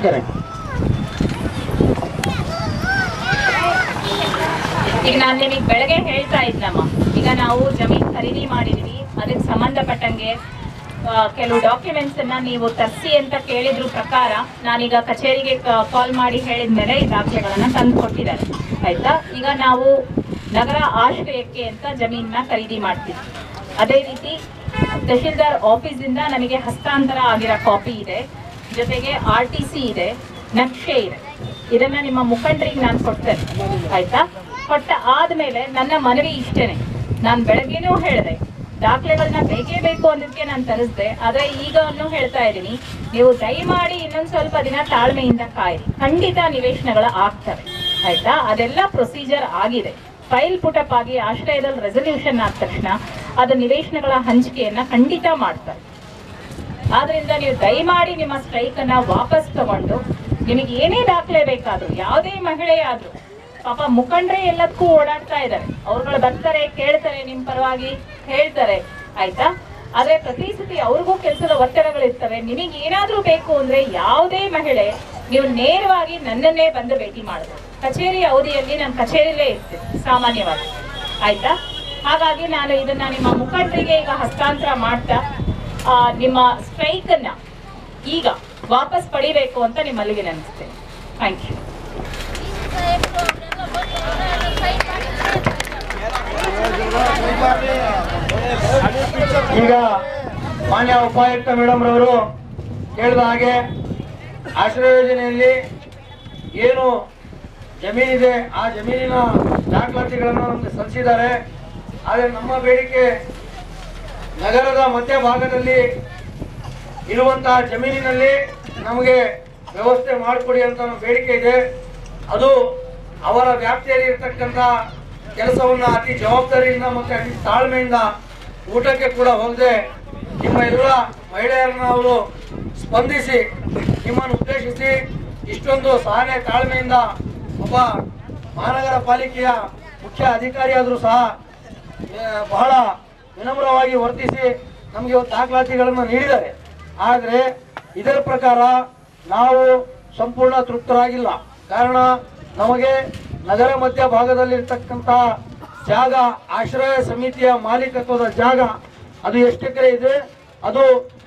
ನಮಸ್ಕಾರ ಈಗ ನಾನು ನಿಮಗೆ ಬೆಳಗ್ಗೆ ಹೇಳ್ತಾ ಇದ್ನಮ್ಮ ಈಗ ನಾವು ಜಮೀನ್ ಖರೀದಿ ಮಾಡಿದೀವಿ ಅದಕ್ಕೆ ಸಂಬಂಧಪಟ್ಟಂಗೆ ಆ, ಕೆಲವು ಡಾಕ್ಯುಮೆಂಟ್ಸ್ ಅನ್ನ ನೀವು ತರಿಸಿ ಅಂತ ಕೇಳಿದ್ರ ಪ್ರಕಾರ ನಾನೀಗ ಕಚೇರಿಗೆ ಕಾಲ್ ಮಾಡಿ ಹೇಳಿದ್ಮೇಲೆ ಈ ದಾಖಲೆಗಳನ್ನ ತಂದು ಕೊಟ್ಟಿದ್ದಾರೆ ಆಯ್ತಾ ಈಗ ನಾವು ನಗರ ಆಶ್ರಯಕ್ಕೆ ಅಂತ ಜಮೀನನ್ನ ಖರೀದಿ ಮಾಡ್ತೀವಿ ಅದೇ ರೀತಿ ತಹಶೀಲ್ದಾರ್ ಆಫೀಸಿಂದ ನನಗೆ ಹಸ್ತಾಂತರ ಆಗಿರೋ ಕಾಪಿ ಇದೆ ಜೊತೆಗೆ ಆರ್ ಟಿ ಸಿ ಇದೆ ನಕ್ಷೆ ಇದೆ ಇದನ್ನ ನಿಮ್ಮ ಮುಖಂಡರಿಗೆ ನಾನು ಕೊಡ್ತೇನೆ ಆಯ್ತಾ ಕೊಟ್ಟ ಆದ್ಮೇಲೆ ನನ್ನ ಮನವಿ ಇಷ್ಟೇನೆ ನಾನು ಬೆಳಗ್ಗೆನೂ ಹೇಳಿದೆ ದಾಖಲೆಗಳನ್ನ ಬೇಕೇ ಬೇಕು ಅನ್ನೋದಕ್ಕೆ ನಾನು ತರಿಸ್ದೆ ಆದ್ರೆ ಈಗ ಹೇಳ್ತಾ ಇದ್ದೀನಿ ನೀವು ದಯಮಾಡಿ ಇನ್ನೊಂದ್ ಸ್ವಲ್ಪ ದಿನ ತಾಳ್ಮೆಯಿಂದ ಕಾಯಿರಿ ಖಂಡಿತ ನಿವೇಶನಗಳು ಆಗ್ತವೆ ಆಯ್ತಾ ಅದೆಲ್ಲ ಪ್ರೊಸೀಜರ್ ಆಗಿದೆ ಫೈಲ್ ಪುಟಪ್ ಆಗಿ ಆಶ್ರಯದಲ್ಲಿ ರೆಸಲ್ಯೂಷನ್ ಆದ ತಕ್ಷಣ ಅದು ನಿವೇಶನಗಳ ಹಂಚಿಕೆಯನ್ನ ಖಂಡಿತ ಮಾಡ್ತಾರೆ ಆದ್ರಿಂದ ನೀವು ದಯಮಾಡಿ ನಿಮ್ಮ ಸ್ಟ್ರೈಕ್ ಅನ್ನ ವಾಪಸ್ ತಗೊಂಡು ನಿಮಗೆ ಏನೇ ದಾಖಲೆ ಬೇಕಾದ್ರು ಯಾವುದೇ ಮಹಿಳೆ ಆದ್ರೂ ಪಾಪ ಮುಖಂಡ್ರೆ ಎಲ್ಲದಕ್ಕೂ ಓಡಾಡ್ತಾ ಇದ್ದಾರೆ ಅವ್ರುಗಳು ಬರ್ತಾರೆ ಕೇಳ್ತಾರೆ ನಿಮ್ ಪರವಾಗಿ ಹೇಳ್ತಾರೆ ಆಯ್ತಾ ಆದ್ರೆ ಪ್ರತಿ ಸತಿ ಅವ್ರಿಗೂ ಕೆಲಸದ ಒತ್ತಡಗಳಿರ್ತವೆ ನಿಮಗೆ ಏನಾದ್ರೂ ಬೇಕು ಅಂದ್ರೆ ಯಾವುದೇ ಮಹಿಳೆ ನೀವು ನೇರವಾಗಿ ನನ್ನನ್ನೇ ಬಂದು ಭೇಟಿ ಮಾಡಬಹುದು ಕಚೇರಿ ಅವಧಿಯಲ್ಲಿ ನಾನು ಕಚೇರಿಲೇ ಇರ್ತೀನಿ ಸಾಮಾನ್ಯವಾಗಿ ಆಯ್ತಾ ಹಾಗಾಗಿ ನಾನು ಇದನ್ನ ನಿಮ್ಮ ಮುಖಂಡರಿಗೆ ಈಗ ಹಸ್ತಾಂತರ ಮಾಡ್ತಾ ಆ, ನಿಮ್ಮ ಸ್ಟ್ರೈಕ್ ಅನ್ನ ಈಗ ವಾಪಸ್ ಪಡಿಬೇಕು ಅಂತ ನಿಮ್ಮಲ್ಲಿ ವಿನಂತಿಸ್ತೇನೆ ಥ್ಯಾಂಕ್ ಯು ಈಗ ಮಾನ್ಯ ಉಪಾಯುಕ್ತ ಮೇಡಮ್ ರವರು ಹೇಳಿದ ಹಾಗೆ ಆಶ್ರಯ ಯೋಜನೆಯಲ್ಲಿ ಏನು ಜಮೀನಿದೆ ಆ ಜಮೀನಿನ ದಾಖಲಾತಿಗಳನ್ನು ನಮಗೆ ಸಲ್ಲಿಸಿದ್ದಾರೆ ಆದರೆ ನಮ್ಮ ಬೇಡಿಕೆ ನಗರದ ಮಧ್ಯಭಾಗದಲ್ಲಿ ಇರುವಂತಹ ಜಮೀನಿನಲ್ಲಿ ನಮಗೆ ವ್ಯವಸ್ಥೆ ಮಾಡಿಕೊಡಿ ಅಂತ ನಮ್ಮ ಬೇಡಿಕೆ ಇದೆ ಅದು ಅವರ ವ್ಯಾಪ್ತಿಯಲ್ಲಿ ಇರ್ತಕ್ಕಂಥ ಕೆಲಸವನ್ನ ಅತಿ ಜವಾಬ್ದಾರಿಯಿಂದ ಮತ್ತೆ ಅತಿ ತಾಳ್ಮೆಯಿಂದ ಊಟಕ್ಕೆ ಕೂಡ ಹೋಗದೆ ನಿಮ್ಮ ಎಲ್ಲ ಮಹಿಳೆಯರನ್ನ ಅವರು ಸ್ಪಂದಿಸಿ ನಿಮ್ಮನ್ನು ಉದ್ದೇಶಿಸಿ ಇಷ್ಟೊಂದು ಸಹನೆ ತಾಳ್ಮೆಯಿಂದ ಒಬ್ಬ ಮಹಾನಗರ ಪಾಲಿಕೆಯ ಮುಖ್ಯ ಅಧಿಕಾರಿಯಾದರೂ ಸಹ ಆ, ಬಹಳ ವಿನಮ್ರವಾಗಿ ವರ್ತಿಸಿ ನಮಗೆ ಇವತ್ತು ದಾಖಲಾತಿಗಳನ್ನು ನೀಡಿದ್ದಾರೆ ಆದರೆ ಇದರ ಪ್ರಕಾರ ನಾವು ಸಂಪೂರ್ಣ ತೃಪ್ತರಾಗಿಲ್ಲ ಕಾರಣ ನಮಗೆ ನಗರ ಮಧ್ಯ ಭಾಗದಲ್ಲಿರ್ತಕ್ಕಂಥ ಜಾಗ ಆಶ್ರಯ ಸಮಿತಿಯ ಮಾಲೀಕತ್ವದ ಜಾಗ ಅದು ಎಷ್ಟು ಎಕರೆ ಇದೆ ಅದು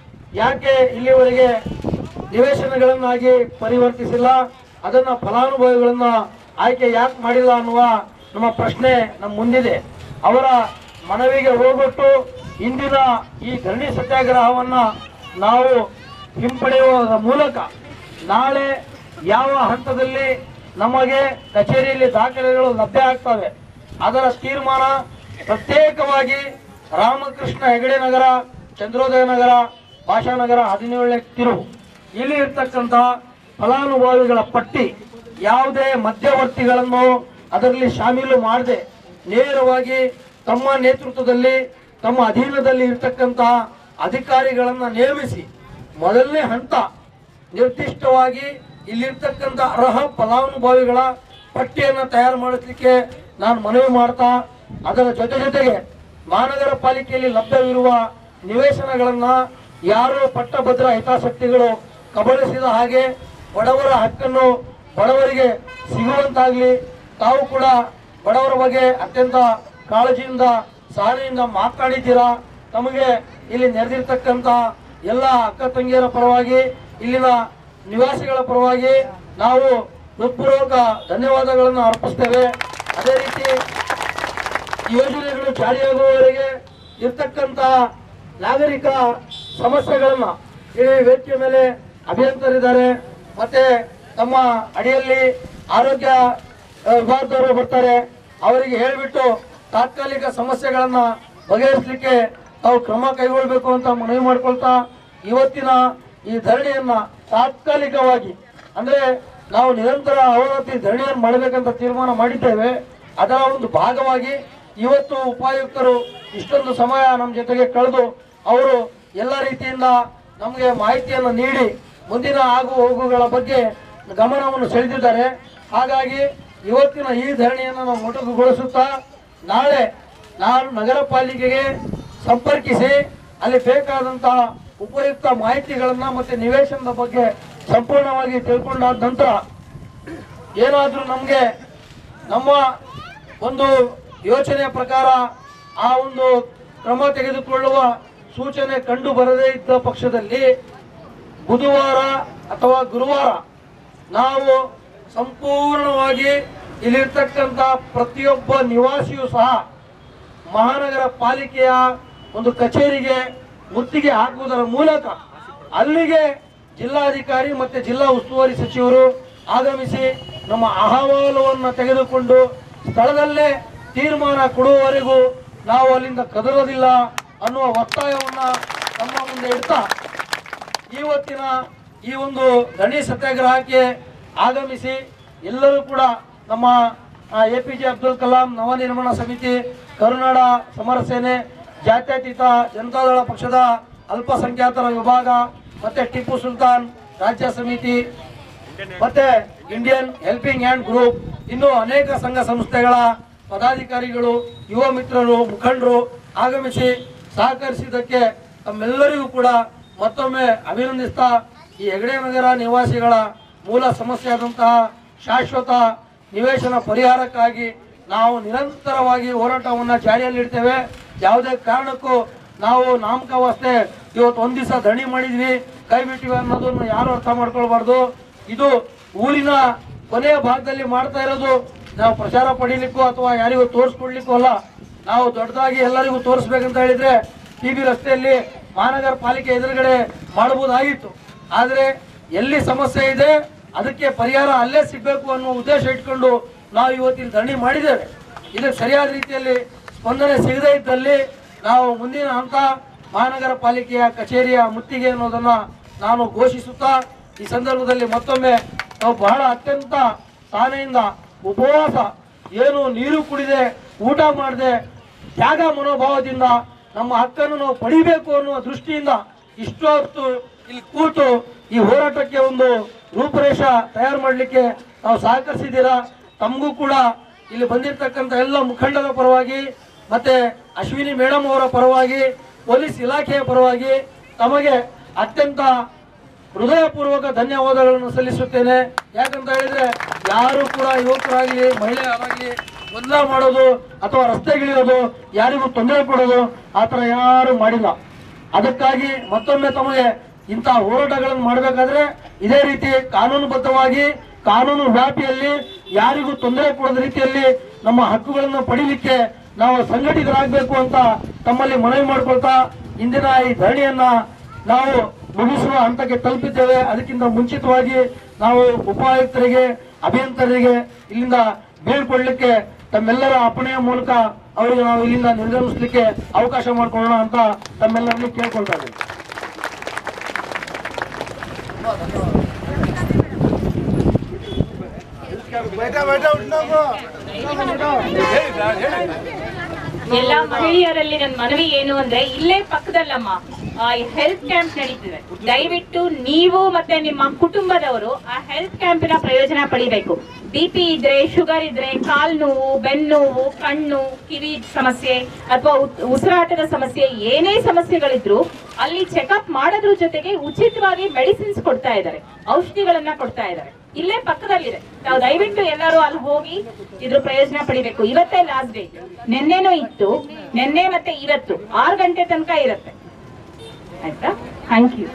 ಯಾಕೆ ಇಲ್ಲಿವರೆಗೆ ನಿವೇಶನಗಳನ್ನಾಗಿ ಪರಿವರ್ತಿಸಿಲ್ಲ ಅದನ್ನ ಫಲಾನುಭವಿಗಳನ್ನ ಆಯ್ಕೆ ಯಾಕೆ ಮಾಡಿಲ್ಲ ಅನ್ನುವ ನಮ್ಮ ಪ್ರಶ್ನೆ ನಮ್ಮ ಮುಂದಿದೆ ಅವರ ಮನವಿಗೆ ಹೋಗೊಟ್ಟು ಇಂದಿನ ಈ ಧರಣಿ ಸತ್ಯಾಗ್ರಹವನ್ನ ನಾವು ಹಿಂಪಡೆಯುವ ಮೂಲಕ ನಾಳೆ ಯಾವ ಹಂತದಲ್ಲಿ ನಮಗೆ ಕಚೇರಿಯಲ್ಲಿ ದಾಖಲೆಗಳು ಲಭ್ಯ ಆಗ್ತವೆ ಅದರ ತೀರ್ಮಾನ ಪ್ರತ್ಯೇಕವಾಗಿ ರಾಮಕೃಷ್ಣ ಹೆಗಡೆ ನಗರ ಚಂದ್ರೋದಯ ನಗರ ಭಾಷಾನಗರ ಹದಿನೇಳನೇ ತಿರುವು ಇಲ್ಲಿ ಇರ್ತಕ್ಕಂತಹ ಫಲಾನುಭವಿಗಳ ಪಟ್ಟಿ ಯಾವುದೇ ಮಧ್ಯವರ್ತಿಗಳನ್ನು ಅದರಲ್ಲಿ ಶಾಮೀಲು ಮಾಡದೆ ನೇರವಾಗಿ ತಮ್ಮ ನೇತೃತ್ವದಲ್ಲಿ ತಮ್ಮ ಅಧೀನದಲ್ಲಿ ಇರ್ತಕ್ಕಂತಹ ಅಧಿಕಾರಿಗಳನ್ನ ನೇಮಿಸಿ ಮೊದಲನೇ ಹಂತ ನಿರ್ದಿಷ್ಟವಾಗಿ ಇಲ್ಲಿರ್ತಕ್ಕಂಥ ಅರ್ಹ ಫಲಾನುಭವಿಗಳ ಪಟ್ಟಿಯನ್ನು ತಯಾರು ಮಾಡಿಸ್ಲಿಕ್ಕೆ ನಾನು ಮನವಿ ಮಾಡ್ತಾ ಅದರ ಜೊತೆ ಜೊತೆಗೆ ಮಹಾನಗರ ಪಾಲಿಕೆಯಲ್ಲಿ ಲಭ್ಯವಿರುವ ನಿವೇಶನಗಳನ್ನ ಯಾರು ಪಟ್ಟಭದ್ರ ಹಿತಾಸಕ್ತಿಗಳು ಕಬಳಿಸಿದ ಹಾಗೆ ಬಡವರ ಹಕ್ಕನ್ನು ಬಡವರಿಗೆ ಸಿಗುವಂತಾಗ್ಲಿ ತಾವು ಕೂಡ ಬಡವರ ಬಗ್ಗೆ ಅತ್ಯಂತ ಕಾಳಜಿಯಿಂದ ಸಹನೆಯಿಂದ ಮಾತನಾಡಿದ್ದೀರಾ ತಮಗೆ ಇಲ್ಲಿ ನೆರೆದಿರ್ತಕ್ಕಂಥ ಎಲ್ಲ ಅಕ್ಕ ತಂಗಿಯರ ಪರವಾಗಿ ಇಲ್ಲಿನ ನಿವಾಸಿಗಳ ಪರವಾಗಿ ನಾವು ಹೃತ್ಪೂರ್ವಕ ಧನ್ಯವಾದಗಳನ್ನು ಅರ್ಪಿಸ್ತೇವೆ ಅದೇ ರೀತಿ ಯೋಜನೆಗಳು ಜಾರಿಯಾಗುವವರೆಗೆ ಇರ್ತಕ್ಕಂಥ ನಾಗರಿಕ ಸಮಸ್ಯೆಗಳನ್ನ ಈ ವೇದಿಕೆ ಮೇಲೆ ಅಭಿಯಂತರಿದ್ದಾರೆ ಮತ್ತೆ ತಮ್ಮ ಅಡಿಯಲ್ಲಿ ಆರೋಗ್ಯ ಆ, ವಿಭಾಗದವರು ಬರ್ತಾರೆ ಅವರಿಗೆ ಹೇಳ್ಬಿಟ್ಟು ತಾತ್ಕಾಲಿಕ ಸಮಸ್ಯೆಗಳನ್ನ ಬಗೆಹರಿಸಲಿಕ್ಕೆ ತಾವು ಕ್ರಮ ಕೈಗೊಳ್ಳಬೇಕು ಅಂತ ಮನವಿ ಮಾಡ್ಕೊಳ್ತಾ ಇವತ್ತಿನ ಈ ಧರಣಿಯನ್ನ ತಾತ್ಕಾಲಿಕವಾಗಿ ಅಂದ್ರೆ ನಾವು ನಿರಂತರ ಅವನತಿ ಧರಣಿಯನ್ನು ಮಾಡಬೇಕಂತ ತೀರ್ಮಾನ ಮಾಡಿದ್ದೇವೆ ಅದರ ಒಂದು ಭಾಗವಾಗಿ ಇವತ್ತು ಉಪಾಯುಕ್ತರು ಇಷ್ಟೊಂದು ಸಮಯ ನಮ್ಮ ಜೊತೆಗೆ ಕಳೆದು ಅವರು ಎಲ್ಲ ರೀತಿಯಿಂದ ನಮಗೆ ಮಾಹಿತಿಯನ್ನು ನೀಡಿ ಮುಂದಿನ ಆಗು ಹೋಗುಗಳ ಬಗ್ಗೆ ಗಮನವನ್ನು ಸೆಳೆದಿದ್ದಾರೆ ಹಾಗಾಗಿ ಇವತ್ತಿನ ಈ ಧರಣಿಯನ್ನು ನಾವು ಮೊಟಕುಗೊಳಿಸುತ್ತಾ ನಾಳೆ ನಾನು ನಗರ ಪಾಲಿಕೆಗೆ ಸಂಪರ್ಕಿಸಿ ಅಲ್ಲಿ ಬೇಕಾದಂತಹ ಉಪಯುಕ್ತ ಮಾಹಿತಿಗಳನ್ನ ಮತ್ತೆ ನಿವೇಶನದ ಬಗ್ಗೆ ಸಂಪೂರ್ಣವಾಗಿ ತಿಳ್ಕೊಂಡಾದ ನಂತರ ಏನಾದರೂ ನಮಗೆ ನಮ್ಮ ಒಂದು ಯೋಚನೆಯ ಪ್ರಕಾರ ಆ ಒಂದು ಕ್ರಮ ತೆಗೆದುಕೊಳ್ಳುವ ಸೂಚನೆ ಕಂಡು ಬರದೇ ಇದ್ದ ಪಕ್ಷದಲ್ಲಿ ಬುಧವಾರ ಅಥವಾ ಗುರುವಾರ ನಾವು ಸಂಪೂರ್ಣವಾಗಿ ಇಲ್ಲಿರ್ತಕ್ಕಂಥ ಪ್ರತಿಯೊಬ್ಬ ನಿವಾಸಿಯೂ ಸಹ ಮಹಾನಗರ ಪಾಲಿಕೆಯ ಒಂದು ಕಚೇರಿಗೆ ಮುತ್ತಿಗೆ ಹಾಕುವುದರ ಮೂಲಕ ಅಲ್ಲಿಗೆ ಜಿಲ್ಲಾಧಿಕಾರಿ ಮತ್ತೆ ಜಿಲ್ಲಾ ಉಸ್ತುವಾರಿ ಸಚಿವರು ಆಗಮಿಸಿ ನಮ್ಮ ಅಹವಾಲುವನ್ನು ತೆಗೆದುಕೊಂಡು ಸ್ಥಳದಲ್ಲೇ ತೀರ್ಮಾನ ಕೊಡುವವರೆಗೂ ನಾವು ಅಲ್ಲಿಂದ ಕದರೋದಿಲ್ಲ ಅನ್ನುವ ಒತ್ತಾಯವನ್ನ ನಮ್ಮ ಮುಂದೆ ಇಡ್ತಾ ಇವತ್ತಿನ ಈ ಒಂದು ದಣಿ ಸತ್ಯಾಗ್ರಹಕ್ಕೆ ಆಗಮಿಸಿ ಎಲ್ಲರೂ ಕೂಡ ನಮ್ಮ A P J Abdul Kalam ನವನಿರ್ಮಾಣ ಸಮಿತಿ ಕರುನಾಡ ಸಮರ ಸೇನೆ ಜಾತ್ಯತೀತ ಜನತಾದಳ ಪಕ್ಷದ ಅಲ್ಪಸಂಖ್ಯಾತರ ವಿಭಾಗ ಮತ್ತೆ ಟಿಪ್ಪು ಸುಲ್ತಾನ್ ರಾಜ್ಯ ಸಮಿತಿ ಮತ್ತೆ ಇಂಡಿಯನ್ ಹೆಲ್ಪಿಂಗ್ ಹ್ಯಾಂಡ್ ಗ್ರೂಪ್ ಇನ್ನು ಅನೇಕ ಸಂಘ ಸಂಸ್ಥೆಗಳ ಪದಾಧಿಕಾರಿಗಳು ಯುವ ಮಿತ್ರರು ಮುಖಂಡರು ಆಗಮಿಸಿ ಸಹಕರಿಸಿದ್ದಕ್ಕೆ ತಮ್ಮೆಲ್ಲರಿಗೂ ಕೂಡ ಮತ್ತೊಮ್ಮೆ ಅಭಿನಂದಿಸ್ತಾ ಈ ಹೆಗಡೆ ನಗರ ನಿವಾಸಿಗಳ ಮೂಲ ಸಮಸ್ಯೆ ಆದಂತಹ ಶಾಶ್ವತ ನಿವೇಶನ ಪರಿಹಾರಕ್ಕಾಗಿ ನಾವು ನಿರಂತರವಾಗಿ ಹೋರಾಟವನ್ನು ಜಾರಿಯಲ್ಲಿಡ್ತೇವೆ ಯಾವುದೇ ಕಾರಣಕ್ಕೂ ನಾವು ನಾಮಕಾವಸ್ಥೆ ಇವತ್ತು ಒಂದ್ ದಿವಸ ದಣಿ ಮಾಡಿದ್ವಿ ಕೈ ಬಿಟ್ಟಿವಿ ಅನ್ನೋದನ್ನು ಯಾರು ಅರ್ಥ ಮಾಡ್ಕೊಳ್ಬಾರ್ದು ಇದು ಊರಿನ ಕೊನೆಯ ಭಾಗದಲ್ಲಿ ಮಾಡ್ತಾ ಇರೋದು ನಾವು ಪ್ರಚಾರ ಪಡೀಲಿಕ್ಕೂ ಅಥವಾ ಯಾರಿಗೂ ತೋರಿಸ್ಕೊಡ್ಲಿಕ್ಕೂ ಅಲ್ಲ ನಾವು ದೊಡ್ಡದಾಗಿ ಎಲ್ಲರಿಗೂ ತೋರಿಸ್ಬೇಕಂತ ಹೇಳಿದ್ರೆ ಟಿ ಬಿ ರಸ್ತೆಯಲ್ಲಿ ಮಹಾನಗರ ಪಾಲಿಕೆ ಎದುರುಗಡೆ ಮಾಡಬಹುದಾಗಿತ್ತು ಆದರೆ ಎಲ್ಲಿ ಸಮಸ್ಯೆ ಇದೆ ಅದಕ್ಕೆ ಪರಿಹಾರ ಅಲ್ಲೇ ಸಿಗಬೇಕು ಅನ್ನೋ ಉದ್ದೇಶ ಇಟ್ಕೊಂಡು ನಾವು ಇವತ್ತಿನ ಧರಣಿ ಮಾಡಿದ್ದೇವೆ ಇದಕ್ಕೆ ಸರಿಯಾದ ರೀತಿಯಲ್ಲಿ ಸ್ಪಂದನೆ ಸಿಗದೇ ಇದ್ದಲ್ಲಿ ನಾವು ಮುಂದಿನ ಹಂತ ಮಹಾನಗರ ಪಾಲಿಕೆಯ ಕಚೇರಿಯ ಮುತ್ತಿಗೆ ಅನ್ನೋದನ್ನ ನಾನು ಘೋಷಿಸುತ್ತಾ ಈ ಸಂದರ್ಭದಲ್ಲಿ ಮತ್ತೊಮ್ಮೆ ನಾವು ಬಹಳ ಅತ್ಯಂತ ಸಹನೆಯಿಂದ ಉಪವಾಸ ಏನು ನೀರು ಕುಡಿದೆ ಊಟ ಮಾಡದೆ ತ್ಯಾಗ ಮನೋಭಾವದಿಂದ ನಮ್ಮ ಹಕ್ಕನ್ನು ನಾವು ಪಡಿಬೇಕು ಅನ್ನುವ ದೃಷ್ಟಿಯಿಂದ ಇಷ್ಟೊತ್ತು ಇಲ್ಲಿ ಕೂತು ಈ ಹೋರಾಟಕ್ಕೆ ಒಂದು ರೂಪರೇಷ ತಯಾರು ಮಾಡಲಿಕ್ಕೆ ನಾವು ಸಹಕರಿಸಿದ್ದೀರಾ ತಮಗೂ ಕೂಡ ಇಲ್ಲಿ ಬಂದಿರತಕ್ಕಂಥ ಎಲ್ಲ ಮುಖಂಡರ ಪರವಾಗಿ ಮತ್ತೆ ಅಶ್ವಿನಿ ಮೇಡಮ್ ಅವರ ಪರವಾಗಿ ಪೊಲೀಸ್ ಇಲಾಖೆಯ ಪರವಾಗಿ ತಮಗೆ ಅತ್ಯಂತ ಹೃದಯಪೂರ್ವಕ ಧನ್ಯವಾದಗಳನ್ನು ಸಲ್ಲಿಸುತ್ತೇನೆ ಯಾಕಂತ ಹೇಳಿದ್ರೆ ಯಾರು ಕೂಡ ಯುವಕರಾಗಲಿ ಮಹಿಳೆಯರಾಗಲಿ ಗೊಂದಲ ಮಾಡೋದು ಅಥವಾ ರಸ್ತೆಗಿಳಿಯೋದು ಯಾರಿಗೂ ತೊಂದರೆ ಕೊಡೋದು ಆ ಥರ ಯಾರು ಮಾಡಿಲ್ಲ ಅದಕ್ಕಾಗಿ ಮತ್ತೊಮ್ಮೆ ತಮಗೆ ಇಂತಹ ಹೋರಾಟಗಳನ್ನು ಮಾಡಬೇಕಾದ್ರೆ ಇದೇ ರೀತಿ ಕಾನೂನುಬದ್ಧವಾಗಿ ಕಾನೂನು ವ್ಯಾಪ್ತಿಯಲ್ಲಿ ಯಾರಿಗೂ ತೊಂದರೆ ಕೊಡದ ರೀತಿಯಲ್ಲಿ ನಮ್ಮ ಹಕ್ಕುಗಳನ್ನು ಪಡಿಲಿಕ್ಕೆ ನಾವು ಸಂಘಟಿತರಾಗಬೇಕು ಅಂತ ತಮ್ಮಲ್ಲಿ ಮನವಿ ಮಾಡ್ಕೊಳ್ತಾ ಇಂದಿನ ಈ ಧರಣಿಯನ್ನ ನಾವು ಮುಗಿಸುವ ಹಂತಕ್ಕೆ ತಲುಪಿದ್ದೇವೆ ಅದಕ್ಕಿಂತ ಮುಂಚಿತವಾಗಿ ನಾವು ಉಪಾಯುಕ್ತರಿಗೆ ಅಭಿಯಂತರಿಗೆ ಇಲ್ಲಿಂದ ಬೀಳ್ಕೊಡ್ಲಿಕ್ಕೆ ತಮ್ಮೆಲ್ಲರ ಅಪ್ಪಣೆಯ ಮೂಲಕ ಅವರಿಗೆ ನಾವು ಇಲ್ಲಿಂದ ನಿರ್ಗಮಿಸಲಿಕ್ಕೆ ಅವಕಾಶ ಮಾಡಿಕೊಳ್ಳೋಣ ಅಂತ ತಮ್ಮೆಲ್ಲರಲ್ಲಿ ಕೇಳ್ಕೊಳ್ತಾ ಇದ್ದೀವಿ बैठा बैठा उठना को ಎಲ್ಲ ಮಹಿಳೆಯರಲ್ಲಿ ನನ್ನ ಮನವಿ ಏನು ಅಂದ್ರೆ ಇಲ್ಲೇ ಪಕ್ಕದಲ್ಲಮ್ಮ ಹೆಲ್ತ್ ಕ್ಯಾಂಪ್ ನಡೀತಿದೆ ದಯವಿಟ್ಟು ನೀವು ಮತ್ತೆ ನಿಮ್ಮ ಕುಟುಂಬದವರು ಆ ಹೆಲ್ತ್ ಕ್ಯಾಂಪಿನ ಪ್ರಯೋಜನ ಪಡಿಬೇಕು ಬಿ ಪಿ ಇದ್ರೆ ಶುಗರ್ ಇದ್ರೆ ಕಾಲ್ ನೋವು ಬೆನ್ನೋವು ಕಣ್ಣು ಕಿವಿ ಸಮಸ್ಯೆ ಅಥವಾ ಉಸಿರಾಟದ ಸಮಸ್ಯೆ ಏನೇ ಸಮಸ್ಯೆಗಳಿದ್ರು ಅಲ್ಲಿ ಚೆಕಪ್ ಮಾಡೋದ್ರ ಜೊತೆಗೆ ಉಚಿತವಾಗಿ ಮೆಡಿಸಿನ್ಸ್ ಕೊಡ್ತಾ ಇದ್ದಾರೆ ಔಷಧಿಗಳನ್ನ ಕೊಡ್ತಾ ಇದ್ದಾರೆ ಇಲ್ಲೇ ಪಕ್ಕದಲ್ಲಿದೆ ನಾವು ದಯವಿಟ್ಟು ಎಲ್ಲರೂ ಅಲ್ಲಿ ಹೋಗಿ ಇದ್ರ ಪ್ರಯೋಜನ ಪಡಿಬೇಕು ಇವತ್ತೇ ಲಾಸ್ಟ್ ಡೇಟ್ ನಿನ್ನೆನೂ ಇತ್ತು ನಿನ್ನೆ ಮತ್ತೆ ಇವತ್ತು ಆರು ಗಂಟೆ ತನಕ ಇರುತ್ತೆ ಆಯ್ತಾ thank you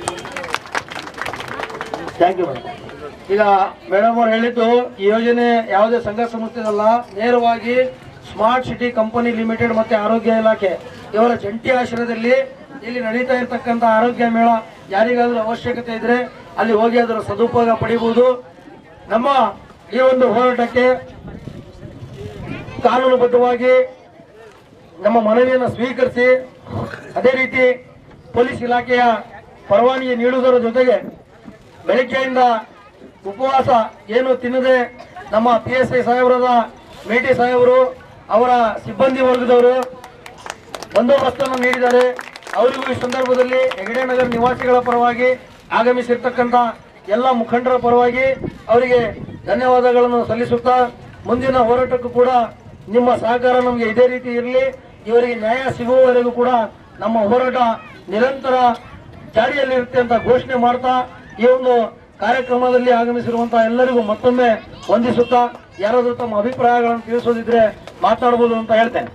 thank you madam ಈಗ ಮೇಡಮ್ ಅವ್ರು ಹೇಳಿದ್ದು ಈ ಯೋಜನೆ ಯಾವುದೇ ಸಂಘ ಸಂಸ್ಥೆದಲ್ಲ ನೇರವಾಗಿ ಸ್ಮಾರ್ಟ್ ಸಿಟಿ ಕಂಪನಿ ಲಿಮಿಟೆಡ್ ಮತ್ತೆ ಆರೋಗ್ಯ ಇಲಾಖೆ ಇವರ ಜಂಟಿ ಆಶ್ರಯದಲ್ಲಿ ಇಲ್ಲಿ ನಡೀತಾ ಇರತಕ್ಕಂಥ ಆರೋಗ್ಯ ಮೇಳ ಯಾರಿಗಾದ್ರೂ ಅವಶ್ಯಕತೆ ಇದ್ರೆ ಅಲ್ಲಿ ಹೋಗಿ ಅದರ ಸದುಪಯೋಗ ಪಡಿಬಹುದು ನಮ್ಮ ಈ ಒಂದು ಹೋರಾಟಕ್ಕೆ ಕಾನೂನುಬದ್ಧವಾಗಿ ನಮ್ಮ ಮನವಿಯನ್ನು ಸ್ವೀಕರಿಸಿ ಅದೇ ರೀತಿ ಪೊಲೀಸ್ ಇಲಾಖೆಯ ಪರವಾನಗಿ ನೀಡುವುದರ ಜೊತೆಗೆ ಬೆಳಗ್ಗೆಯಿಂದ ಉಪವಾಸ ಏನು ತಿನ್ನದೆ ನಮ್ಮ ಪಿ ಎಸ್ ಐ ಸಾಹೇಬರಾದ ಮೇಟಿ ಸಾಹೇಬರು ಅವರ ಸಿಬ್ಬಂದಿ ವರ್ಗದವರು ಬಂದೋಬಸ್ತನ್ನು ನೀಡಿದ್ದಾರೆ ಅವರಿಗೂ ಈ ಸಂದರ್ಭದಲ್ಲಿ ಹೆಗಡೆ ನಗರ ನಿವಾಸಿಗಳ ಪರವಾಗಿ ಆಗಮಿಸಿರ್ತಕ್ಕಂಥ ಎಲ್ಲ ಮುಖಂಡರ ಪರವಾಗಿ ಅವರಿಗೆ ಧನ್ಯವಾದಗಳನ್ನು ಸಲ್ಲಿಸುತ್ತಾ ಮುಂದಿನ ಹೋರಾಟಕ್ಕೂ ಕೂಡ ನಿಮ್ಮ ಸಹಕಾರ ನಮಗೆ ಇದೇ ರೀತಿ ಇರಲಿ ಇವರಿಗೆ ನ್ಯಾಯ ಸಿಗುವವರೆಗೂ ಕೂಡ ನಮ್ಮ ಹೋರಾಟ ನಿರಂತರ ಜಾರಿಯಲ್ಲಿರುತ್ತೆ ಅಂತ ಘೋಷಣೆ ಮಾಡ್ತಾ ಈ ಒಂದು ಕಾರ್ಯಕ್ರಮದಲ್ಲಿ ಆಗಮಿಸಿರುವಂತಹ ಎಲ್ಲರಿಗೂ ಮತ್ತೊಮ್ಮೆ ವಂದಿಸುತ್ತಾ ಯಾರಾದರೂ ತಮ್ಮ ಅಭಿಪ್ರಾಯಗಳನ್ನು ತಿಳಿಸೋದಿದ್ರೆ ಮಾತನಾಡಬಹುದು ಅಂತ ಹೇಳ್ತೇನೆ